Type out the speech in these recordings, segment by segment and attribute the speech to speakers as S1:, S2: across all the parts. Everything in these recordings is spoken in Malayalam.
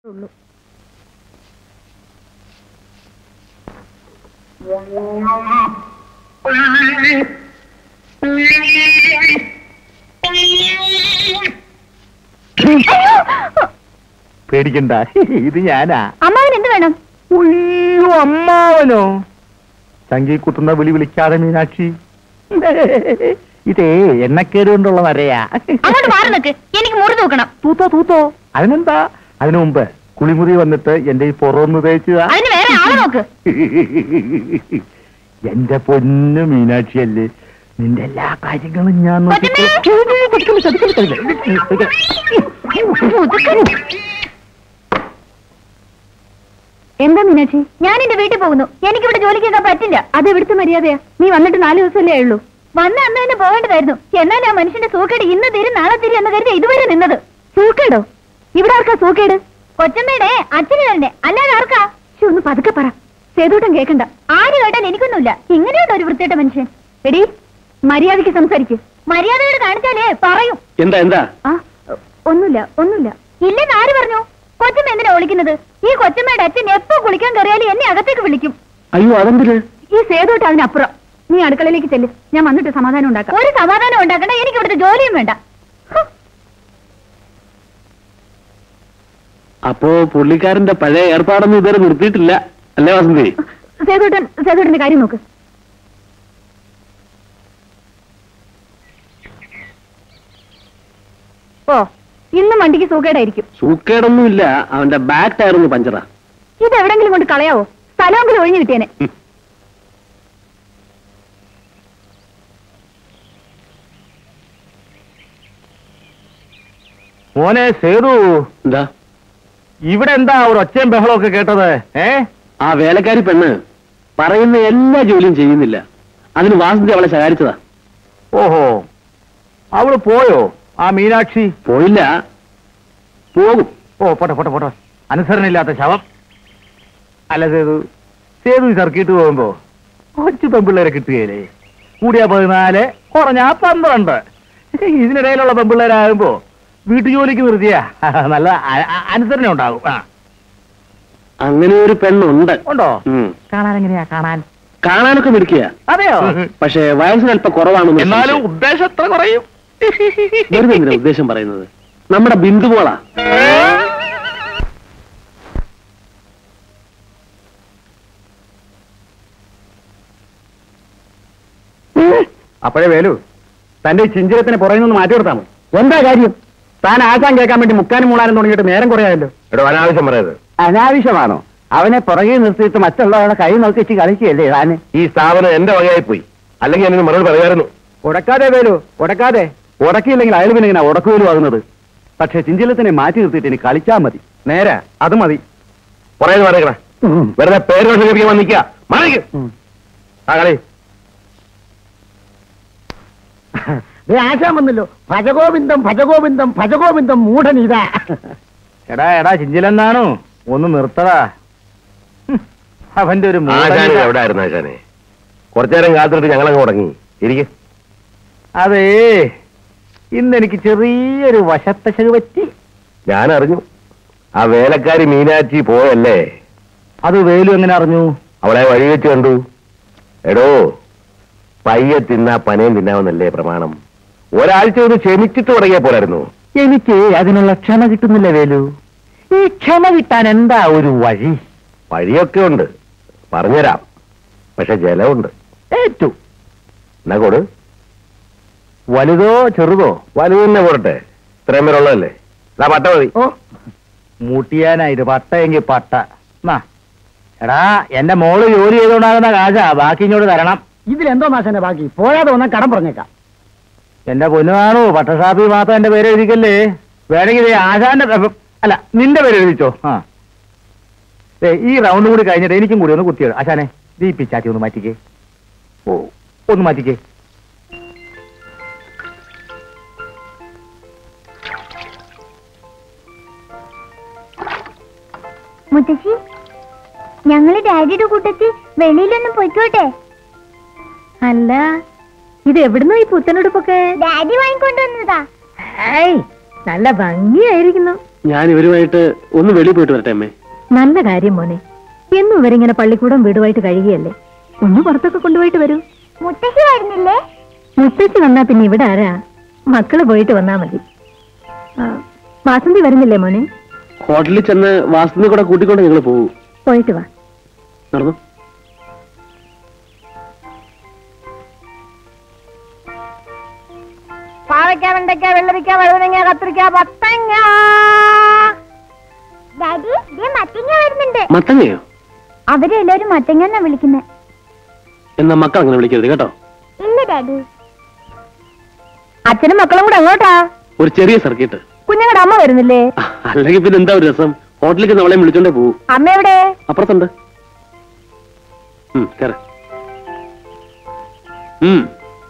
S1: ഉള്ളൂ
S2: പേടിക്കണ്ട ഇത് ഞാനാ
S1: അമ്മാവൻ എന്ത് വേണം
S2: ഉയ്യോ അമ്മാവനോ ചങ്കി കുത്തുന്ന വിളി വിളിക്കാതെ മീനാക്ഷി ഇതേ എണ്ണക്കേട് കൊണ്ടുള്ള വരയാ
S1: അങ്ങോട്ട് മാറി നിൽക്ക് എനിക്ക് മുറി തൂക്കണം
S2: തൂത്തോ തൂത്തോ അതിനെന്താ അതിനു മുമ്പ് കുളിമുറി വന്നിട്ട് എന്റെ ഈ പുറമൊന്ന് തേച്ചതാ
S1: അതിന് വേറെ ആളെ നോക്ക്
S2: എന്റെ പൊന്നു മീനാക്ഷിയല്ലേ നിന്റെ എല്ലാ കാര്യങ്ങളും ഞാൻ നോക്കിക്കോ-
S1: എന്താ മീനാക്ഷി ഞാൻ എന്റെ വീട്ടിൽ പോകുന്നു എനിക്ക് ഇവിടെ ജോലിക്ക് കേൾക്കാൻ പറ്റില്ല അത് ഇവിടുത്തെ മര്യാദയാ നീ വന്നിട്ട് നാല് ദിവസമല്ലേ ഉള്ളൂ വന്ന അന്ന് തന്നെ പോകേണ്ടതായിരുന്നു എന്നാൽ ആ മനുഷ്യന്റെ സൂക്കേട് ഇന്ന് തീരും നാളെ തീരും എന്ന് കരുതി ഇതുവരെ നിന്നത് സൂക്കേടോ ഇവിടെ ആർക്കാ സൂക്കേട് കൊച്ചമ്മയുടെ അച്ഛന് തന്നെ അല്ലാതെ ആർക്കാ ശ്ശെ, ഒന്ന് പതുക്കെ പറ സേതൂട്ടം കേൾക്കണ്ട ആര് കേട്ടാൽ എനിക്കൊന്നുമില്ല ഇങ്ങനെയുണ്ട് ഒരു വൃത്തിയുടെ മനുഷ്യൻ എടി മര്യാദയ്ക്ക് സംസാരിക്കും മര്യാദയോട് കാണിച്ചാലേ പറയും
S3: എന്താ എന്താ
S1: ആ ഒന്നുമില്ല ഒന്നുമില്ല ഇല്ലെന്ന് ആര് പറഞ്ഞു കൊച്ചമ്മ എന്തിനാ വിളിക്കുന്നത് ഈ കൊച്ചമ്മയുടെ അച്ഛൻ എപ്പോ കുളിക്കാൻ കയറിയാലും എന്നെ അകത്തേക്ക് വിളിക്കും
S3: അയ്യോ അതെന്തിന്
S1: ഈ സേതോട്ട് അതിനപ്പുറം നീ അടുക്കളയിലേക്ക് ചെല്ല് ഞാൻ വന്നിട്ട് സമാധാനം ഉണ്ടാക്കാം ഒരു സമാധാനം ഉണ്ടാക്കണ്ട എനിക്ക് ഇവിടുത്തെ ജോലിയും വേണ്ട ഹ്.
S3: അപ്പോ പുള്ളിക്കാരന്റെ പഴയ ഏർപ്പാടൊന്നും ഇതുവരെ നിർത്തിയിട്ടില്ല അല്ലേ വസന്തി
S1: സേതോട്ടൻ സേതോട്ടന്റെ കാര്യം നോക്ക് ഓ ഇന്നും വണ്ടിക്ക് സൂക്കേടായിരിക്കും
S3: സൂക്കേടൊന്നുമില്ല അവന്റെ ബാക്ക് ടയർ ഒന്ന് പഞ്ചറാ
S1: ഇത് എവിടെങ്കിലും കൊണ്ട് കളയാവോ സ്ഥലമെങ്കിലും ഒഴിഞ്ഞു കിട്ടിയേനെ
S2: മോനെ സേതു
S3: എന്താ
S2: ഇവിടെ എന്താ ഒരു ഒച്ചയും ബഹളവും ഒക്കെ കേട്ടത് ഏ
S3: ആ വേലക്കാരി പെണ്ണ് പറയുന്ന എല്ലാ ജോലിയും ചെയ്യുന്നില്ല അതിന് വാസന്തി അവളെ ശകാരിച്ചതാ
S2: ഓഹോ അവള് പോയോ ആ മീനാക്ഷി
S3: പോയില്ല പോകും
S2: ഓ പോട്ടെ പോട്ടെ പോട്ടെ അനുസരണയില്ലാത്ത ശവം അല്ല സേതു സേതു ഈ സർക്കിട്ട് പോകുമ്പോ കൊച്ചു പെമ്പിള്ളേരെ കിട്ടുകയില്ലേ കൂടിയ പതിനാല് കുറഞ്ഞ പന്ത്രണ്ട് ഇതിനിടയിലുള്ള പെമ്പിള്ളേരാകുമ്പോ വീട്ടുജോലിക്ക് നിർത്തിയാ നല്ല അ- അ- അനുസരണ ഉണ്ടാകും ആ
S3: അങ്ങനെ ഒരു പെണ്ണുണ്ട്
S2: ഉണ്ടോ
S3: ഉം.
S2: കാണാൻ എങ്ങനെയാ കാണാൻ
S3: കാണാനൊക്കെ മിടുക്കിയ
S2: അതെയോ
S3: പക്ഷേ വയസ്സിന് അല്പം കുറവാണെന്ന്
S2: എന്നാലും ഉദ്ദേശം എത്ര കുറയും
S3: വെറുതെ എന്തിനാ ഉദ്ദേശം പറയുന്നത് നമ്മുടെ ബിന്ദുപോളാ
S2: അപ്പോഴേ വേലു തന്റെ ഈ ചിഞ്ചിരത്തിന് പുറകിൽ നിന്ന് മാറ്റി കൊടുത്താമോ എന്താ കാര്യം താൻ ആശാൻ കേൾക്കാൻ വേണ്ടി മുക്കാനും മൂളാനും തുടങ്ങിയിട്ട് നേരം കുറയായല്ലോ
S4: എടോ അനാവശ്യം പറയത്
S2: അനാവശ്യമാണോ അവനെ പുറകിൽ നിർത്തിയിട്ട് മറ്റുള്ളവരുടെ കൈ നോക്കി വെച്ച് കളിക്കുകയല്ലേ താന്
S4: ഈ സ്ഥാപനം എന്റെ വകയായി പോയി അല്ലെങ്കിൽ എനിക്ക് മറുപടി പറയായിരുന്നു
S2: ഉടക്കാതെ വേലു ഉടക്കാതെ ഉടക്കിയില്ലെങ്കിൽ അയാൾ പിന്നെ ഇങ്ങനെ ഉടക്കുപോലും ആകുന്നത് പക്ഷെ ചിഞ്ചിലത്തിനെ മാറ്റി നിർത്തിയിട്ട് ഇനി കളിച്ചാ മതി നേരെ അത് മതി
S4: പറയുന്നത് പറയണ വെറുതെ പേര് പ്രസംഗിപ്പിക്കാൻ വന്നിക്ക മാറിക്ക് ആ കളി
S2: ആശാൻ വന്നല്ലോ ഭജഗോവിന്ദം ഭജഗോവിന്ദം ഭജഗോവിന്ദം മൂഢനീതാ എടാ എടാ ചിഞ്ചിലെന്നാണോ ഒന്ന് നിർത്തടാ ഹും, അവന്റെ ഒരു
S4: ആശാനെ
S2: മൂഢനീത.
S4: എവിടെ ആയിരുന്നു ആശാനെ കുറച്ചു നേരം കാത്തിട്ട് ഞങ്ങളങ്ങ് മുടങ്ങി ഇരിക്കെ
S2: അതേ ഇന്ന് എനിക്ക് ചെറിയൊരു വശത്തശക് പറ്റി
S4: ഞാൻ അറിഞ്ഞു ആ വേലക്കാരി മീനാച്ചി പോയല്ലേ
S2: അത് വേലു എങ്ങനെ അറിഞ്ഞു
S4: അവളെ വഴി വെച്ച് കണ്ടു എടോ പയ്യെ തിന്നാ പനയും തിന്നാമെന്നല്ലേ പ്രമാണം ഒരാഴ്ച ഒന്ന് ക്ഷമിച്ചിട്ട് തുടങ്ങിയ പോലായിരുന്നു
S2: എനിക്ക് അതിനുള്ള ക്ഷമ കിട്ടുന്നില്ല വേലു ഈ ക്ഷമ കിട്ടാൻ എന്താ ഒരു വഴി
S4: വഴിയൊക്കെ ഉണ്ട് പറഞ്ഞുതരാം പക്ഷെ ജലമുണ്ട്
S2: ഏറ്റു
S4: എന്നാ കൊടു
S2: വലുതോ ചെറുതോ
S4: വലുത് തന്നെ പോരട്ടെ ഇത്രയും പേരുള്ളതല്ലേ ഇതാ പട്ട മതി
S2: ഓ മുട്ടിയാനായിട്ട് പട്ടയെങ്കിൽ പട്ട നാ എടാ എന്റെ മോള് ജോലി ചെയ്തുകൊണ്ടാകുന്ന കാശാ ബാക്കി ഇങ്ങോട്ട് തരണം
S5: ഇതിലെന്തോ നാശന്റെ ബാക്കി പോയാതെ വന്നാൽ കടം പറഞ്ഞേക്കാം
S2: എന്റെ പൊന്നു കാണൂ പട്ടസാപ്പി മാത്രം എന്റെ പേര് എഴുതിക്കല്ലേ വേണമെങ്കിൽ ദേ ആശാന്റെ പ- അല്ല നിന്റെ പേര് എഴുതിച്ചോ ആ ദേ, ഈ റൗണ്ട് കൂടി കഴിഞ്ഞിട്ട് എനിക്കും കൂടി ഒന്ന് കുത്തിയത് ആശാനെ ദീ പിച്ചാത്തി ഒന്ന് മാറ്റിക്കേ ഓ ഒന്ന് മാറ്റിക്കേ
S1: മുത്തശ്ശി ഞങ്ങള് ഡാഡിയുടെ കൂട്ടത്തിൽ വെളിയിലൊന്നും പോയിക്കോട്ടെ അല്ല ഇത് എവിടുന്നോ ഈ പുത്തനുടുപ്പൊക്കെ ഡാഡി വാങ്ങിക്കൊണ്ടുവന്നതാ നല്ല ഭംഗിയായിരിക്കുന്നു
S3: ഞാൻ ഇവരുമായിട്ട് ഒന്ന് വെളിയിൽ പോയിട്ട് വരട്ടെ അമ്മേ
S1: നല്ല കാര്യം മോനെ എന്നും ഇവരിങ്ങനെ പള്ളിക്കൂടം വീടുമായിട്ട് കഴിയുകയല്ലേ ഒന്ന് പുറത്തൊക്കെ കൊണ്ടുപോയിട്ട് വരൂ
S6: മുത്തശ്ശി വരുന്നില്ലേ
S1: മുത്തച്ഛി വന്നാ പിന്നെ ഇവിടെ ആരാ മക്കള് പോയിട്ട് വന്നാ മതി ആ, വാസന്തി വരുന്നില്ലേ മോനെ
S3: ഹോട്ടലിൽ ചെന്ന് വാസ്തുവിനെ കൂടെ കൂട്ടിക്കൊണ്ട് ഞങ്ങൾ പോകും
S1: പോയിട്ട് വാ
S3: നടന്നു
S6: പാവയ്ക്ക വെണ്ടയ്ക്ക വെള്ളരിക്ക വഴുതനങ്ങ കത്തിരിക്ക പത്തങ്ങ ഡാഡി മത്തങ്ങ വരുന്നുണ്ട്
S3: മത്തങ്ങയോ
S6: അവരെല്ലാരും മത്തങ്ങ എന്നാ വിളിക്കുന്നത്
S3: എന്നാ മക്കൾ അങ്ങനെ വിളിക്കരുത് കേട്ടോ
S6: ഇല്ല ഡാഡി
S1: അച്ഛനും മക്കളും കൂടെ എങ്ങോട്ടാ
S3: ഒരു ചെറിയ സർക്കിട്ട്
S1: കുഞ്ഞുങ്ങളുടെ അമ്മ വരുന്നില്ലേ
S3: അല്ലെങ്കിൽ പിന്നെ എന്താ ഒരു രസം ഹോട്ടലിലേക്ക് നമ്മളെ വിളിച്ചോണ്ടേ പോകൂ
S1: അമ്മ എവിടെ
S3: അപ്പുറത്തുണ്ട് ഉം, കേറ്. ഉം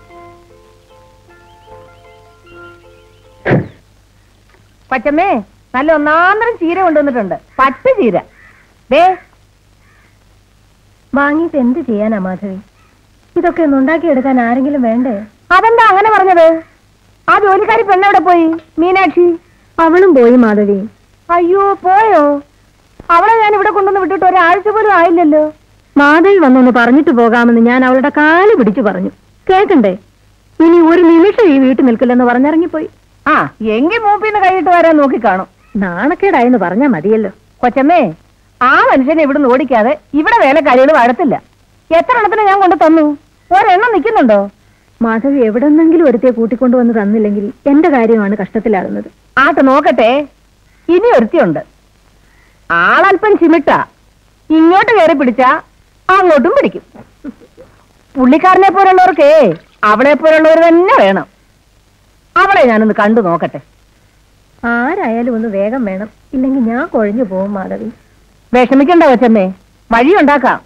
S1: പച്ചമ്മേ നല്ല ഒന്നാന്തരം ചീര കൊണ്ടുവന്നിട്ടുണ്ട് പട്ട് ചീര ദേ വാങ്ങിയിട്ട് എന്ത് ചെയ്യാനാ മാധവി ഇതൊക്കെ ഒന്ന് ഉണ്ടാക്കിയെടുക്കാൻ ആരെങ്കിലും വേണ്ടേ അതെന്താ അങ്ങനെ പറഞ്ഞത് ആ ജോലിക്കാരി പെണ്ണെവിടെ പോയി മീനാക്ഷി അവളും പോയി മാധവി അയ്യോ പോയോ അവളെ ഞാൻ ഇവിടെ കൊണ്ടുവന്ന് വിട്ടിട്ട് ഒരാഴ്ച പോലും ആയില്ലല്ലോ മാധവി വന്നൊന്ന് പറഞ്ഞിട്ട് പോകാമെന്ന് ഞാൻ അവളുടെ കാല് പിടിച്ചു പറഞ്ഞു കേൾക്കണ്ടേ ഇനി ഒരു നിമിഷം ഈ വീട്ടിൽ നിൽക്കില്ലെന്ന് പറഞ്ഞിറങ്ങിപ്പോയി ആ എങ്കിൽ മൂപ്പിന്ന് കൈയിട്ട് വരാൻ നോക്കി കാണും നാണക്കേടായെന്ന് പറഞ്ഞാ മതിയല്ലോ കൊച്ചമ്മേ ആ മനുഷ്യനെ ഇവിടുന്ന് ഓടിക്കാതെ ഇവിടെ വേലക്കാരികൾ വഴത്തില്ല എത്ര എണ്ണത്തിന് ഞാൻ കൊണ്ട് തന്നു ഒരെണ്ണം നിൽക്കുന്നുണ്ടോ മാധവി എവിടെന്നെങ്കിലും ഒരുത്തിയെ കൂട്ടിക്കൊണ്ടുവന്ന് തന്നില്ലെങ്കിൽ എന്റെ കാര്യമാണ് കഷ്ടത്തിലാകുന്നത് ആട്ട് നോക്കട്ടെ ഇനി ഒരുത്തിയുണ്ട് ആളല്പം ചിമിട്ടാ ഇങ്ങോട്ട് കയറി പിടിച്ചാ അങ്ങോട്ടും പിടിക്കും പുള്ളിക്കാരനെ പോലുള്ളവർക്കേ അവളെ പോലുള്ളവർ തന്നെ വേണം അവളെ ഞാനൊന്ന് കണ്ടു നോക്കട്ടെ ആരായാലും ഒന്ന് വേഗം വേണം ഇല്ലെങ്കിൽ ഞാൻ കൊഴഞ്ഞു പോകും മാധവി വിഷമിക്കണ്ട കൊച്ചമ്മേ വഴിയുണ്ടാക്കാം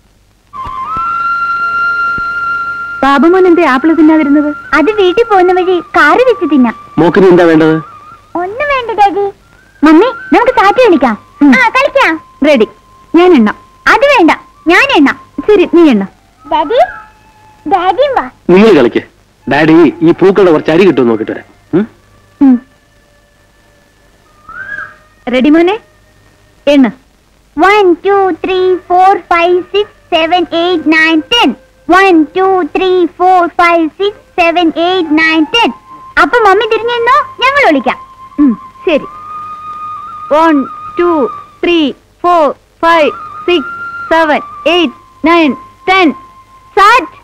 S1: ബാബുമോൻ എന്തേ ആപ്പിള് തിന്നാതിരുന്നത്
S6: അത് വീട്ടിൽ പോകുന്ന വഴി കാറ് വെച്ച് തിന്നാം
S3: മോക്കിന് എന്താ വേണ്ടത്
S6: ഒന്നും വേണ്ട ഡാഡി മമ്മി നമുക്ക് സാറ്റ് കളിക്കാം ആ കളിക്കാം
S1: റെഡി ഞാൻ എണ്ണാം
S6: അത് വേണ്ട ഞാൻ എണ്ണാം
S1: ശരി നീ എണ്ണ
S6: ഡാഡി ഡാഡിയും വാ
S3: നിങ്ങൾ കളിക്ക് ഡാഡി ഈ പൂക്കളുടെ കുറച്ച് അരി കിട്ടും നോക്കിട്ട് വരാം ഉം?
S1: റെഡി മോനെ എണ്ണ
S6: one two three four five six seven eight nine ten one two three four five six seven eight nine ten അപ്പൊ മമ്മി തിരിഞ്ഞെന്നോ ഞങ്ങൾ വിളിക്കാം
S1: ഉം, ശരി one two three four five six seven eight nine ten സാറ്റ്